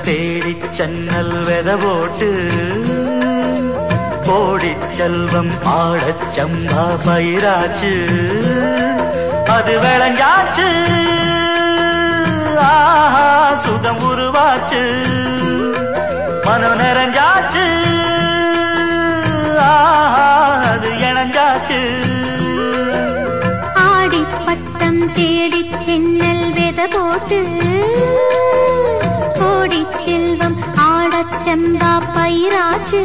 தேடி சென்னல் வெத போட்டு கோடி செல்வம் ஆடச் சம்பா பயிராச்சு அது விளைஞ்சாச்சு ஆஹா சுகம் உருவாச்சு மனம் நிறைஞ்சாச்சு ஆஹா அது இணைஞ்சாச்சு ஆடி பட்டம் தேடி சென்னல் வெத போட்டு கோடி செல்வம் ஆடச் செம்பா பயிராச்சு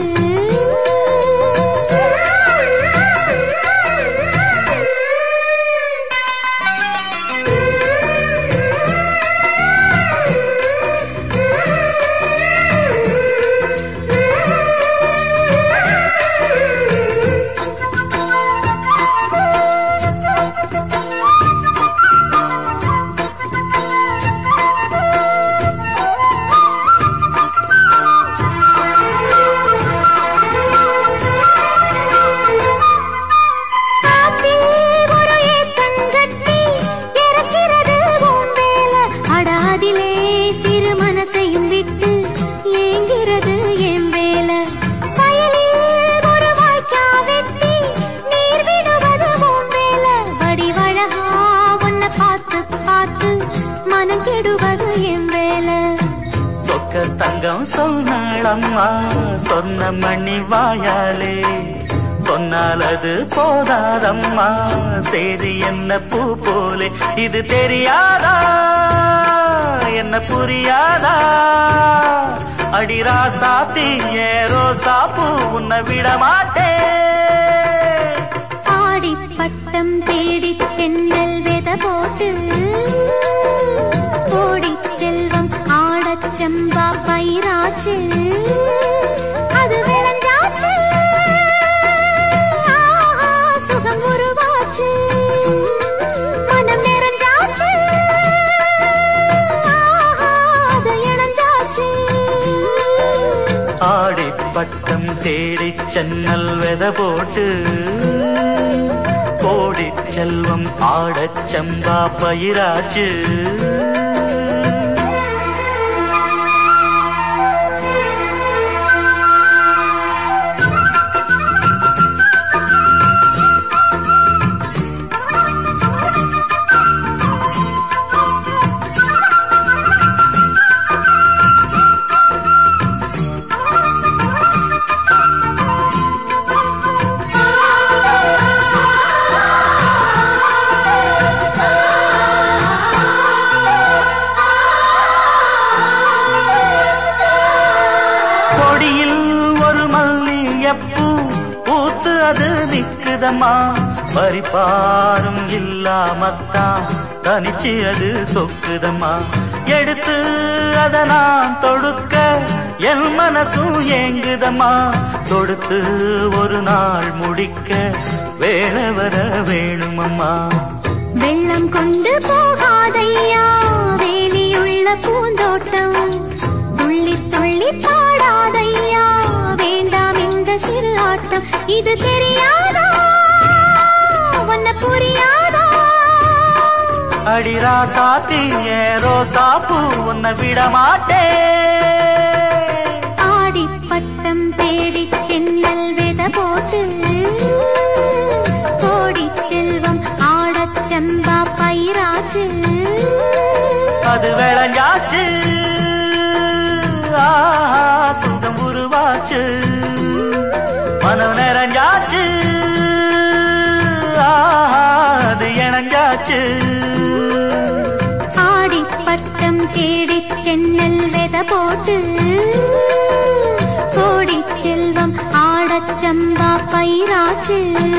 காத்தில் ஒரு ஏத்தங்கட்டி இறக்கிறது உன் வேல. அட அதிலே சிறு மனசையும் விட்டு ஏங்குறது என் வேல. வயலில் ஒரு வாய்க்கா வெட்டி நீர் விடுவது உன் வேல. வடிவழகா உன்னை பார்த்து பார்த்து மனம் கெடுவது என் வேலை சொக்க தங்கம் சொன்னாளம்மா சொன்ன மணி வாயாலே சொன்னால் அது போதாதம்மா செய்தி என்ன பூ போலே இது தெரியாதா என்ன புரியாதா அடிரா சாத்தி ஏரோ சாப்பு உன்னை விட மாட்டேன் ஆடி பட்டம் தேடி சென்னல் வெத போட்டு கோடி செல்வம் ஆடச் செம்பா பயிராச்சு அது விளைஞ்சாச்சு ஆஹா, சுகம் உருவாச்சு மனம் நிறைஞ்சாச்சு ஆஹா, அது இணைஞ்சாச்சு ஆடி பட்டம் தேடி சென்னல் வெத போட்டு கோடி செல்வம் ஆடச் செம்பா பயிராச்சு கொடியில் ஒரு மல்லியப்பூ பூத்து அது நிக்குதம்மா பறிப்பாரும் இல்லாமத்தான் தனிச்சு அது சொக்குதம்மா எடுத்து அத நான் தொடுக்க என் மனசும் ஏங்குதம்மா தொடுத்து ஒரு நாள் முடிக்க வேலை வர வேணுமம்மா வெள்ளம் கொண்டு போகாதையா வேலியுள்ள பூந்தோட்டம் துள்ளி துள்ளி பாடாதையா வேண்டாம் இந்த சிறு ஆட்டம் இது தெரியாதா உன்ன புரியாதா அடிரா சாத்தி ஏரோ சாப்பு உன்னை விட மாட்டேன் ஆடி பட்டம் தேடி சென்னல் வித போட்டு கோடி செல்வம் ஆடச் செம்பா பயிராச்சு அது விளைஞ்சாச்சு ஆஹா, சுகம் உருவாச்சு மனம் நிறைஞ்சாச்சு ஆஹா, அது இணைஞ்சாச்சு ஆடி பட்டம் தேடி சென்னல் வெத போட்டு கோடி செல்வம் ஆடச் சம்பா பயிராச்சு